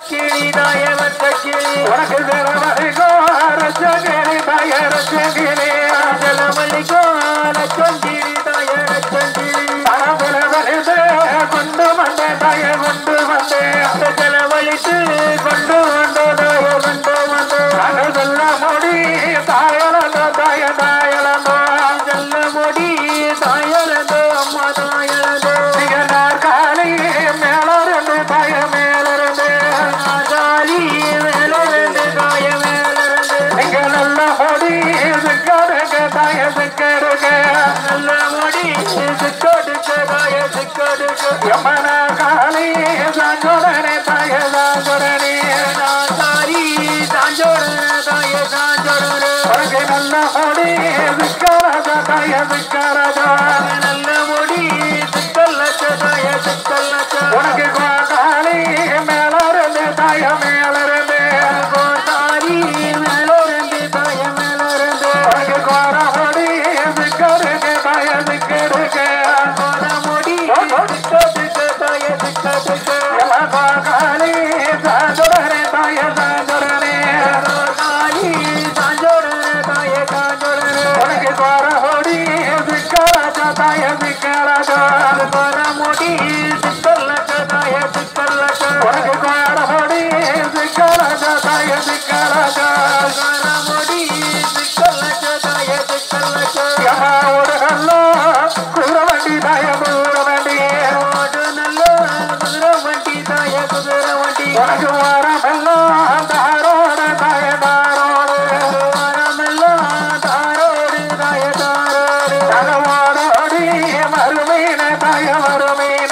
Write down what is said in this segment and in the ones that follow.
கிளி தாய வந்த கிளி உனக்கு திறமதிகோ ரச்சகிரி தாய ரச்சகிரி ஜலமல்லிகோ லட்சங்கிளி தாய லட்சங்கிளி தனபுல வலிது கொண்டு வந்தே தாய கொண்டு வந்தே ஜலவழித்து கொண்டு வந்தோ தாய கொண்டு வந்தோ அனதல்ல முடி தாயலந்தோ தாய தாயலந்தோ ஜல்ல முடி தாயலந்தோ அம்மா தாயலந்தோ சிகனார் காலி மேலருந்து தாய மேலிருந்து காலி மேலிருந்து தாய மேலிருந்து இங்க நல்ல முடி சிக்கடுக்க தாய சிக்கடுக்க நல்ல முடி சிக்கோடுக்க தாய சிக்கோடுக்க யமன காலி சாஞ்சோடனே தாய சாஞ்சோடனே தாரி தாஞ்சோடன தாய தாஞ்சோடன உனக்கு நல்ல முடி சிக்கராஜா தாய சிக்கராஜா நல்ல முடி சிக்கல்லச்ச தாய சிக்கல்லச்ச உனக்கு காலி மேலிருந்து தாய மேலிருந்து தாரி மேலிருந்து தாய மேலிருந்து உனக்கு கோர முடி சிக்கடுக்க தாய சிக்கடுக்க கோட முடி சிக்கோடுக்க தாய சிக்கோடுக்க காலி சாஞ்சோடனே தாய சாஞ்சோடனே காலி தாஞ்சோடன தாய தாஞ்சோடன உனக்கு கோர முடி சிக்கராஜா தாய சிக்கராஜா கோட முடி சிக்கல்லச்ச தாய சிக்கல்லச்ச உனக்கு கோர முடி சிக்கராஜா தாய சிக்கராஜா கோட முடி சிக்கல்லச்ச தாய சிக்கல்லச்ச யமா உடகல்லோ குதிரவண்டி தாய குதிரவண்டி ஓடு நல்ல குதிரை வண்டி தாய குதிரை வண்டி உனக்கு வாரமெல்லாம் தாரோட தாய தாரோடு வரமெல்லாம் தாரோடு தாய தாரோடு தகவாடோடி மறுமீன தாய மறுமீன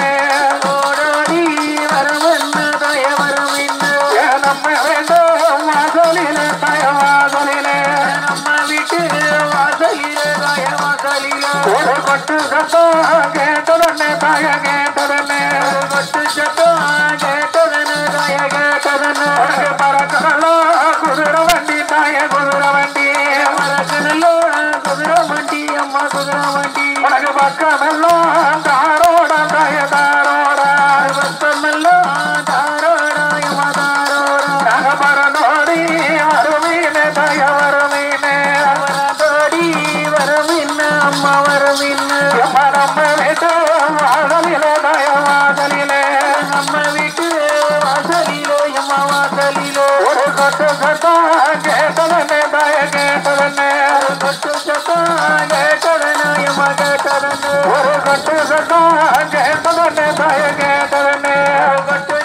ஓடோடி வரமென்ன தாய வரமென்ன நம்ம வேண்டும் வாசலில தாய வாசலில நம்ம வீட்டு வாசலில தாய வாசலில ஒரு கொட்டு சத்தம் கேட்டதன்னே தாய கேட்டதன்னே கொட்டு சத்தம் கேட்டதன தாய கேட்டதன உனக்கு பறக்கலோ குதிரை வண்டி தாய குதிரை வண்டி மரக்கனல்லோ குதிரை வண்டி அம்மா குதிரை வண்டி உனக்கு பக்கமெல்லாம் தாரோட தாய தாரோட பக்கமெல்லாம் தாரோட அம்மா தாரோட நகபரனோடி வருமீனே தாய வருமீனே வரதோடி வரமின்ன அம்மா வரமின்ன நம்ம வீட்டு வாசலிலே தாய வாசலிலே நம்ம வீட்டு வாசலிலோ அம்மா வாசலிலோ ஒரு கொட்டு சத்தம் கேட்டதன்னே தாய கேட்டதன்னே கொட்டு சத்தம் கேட்டதன அம்மா கேட்டதன ஒரு கொட்டு சத்தம் கேட்டதன்னே தாய கேட்டதன்னே கொட்டு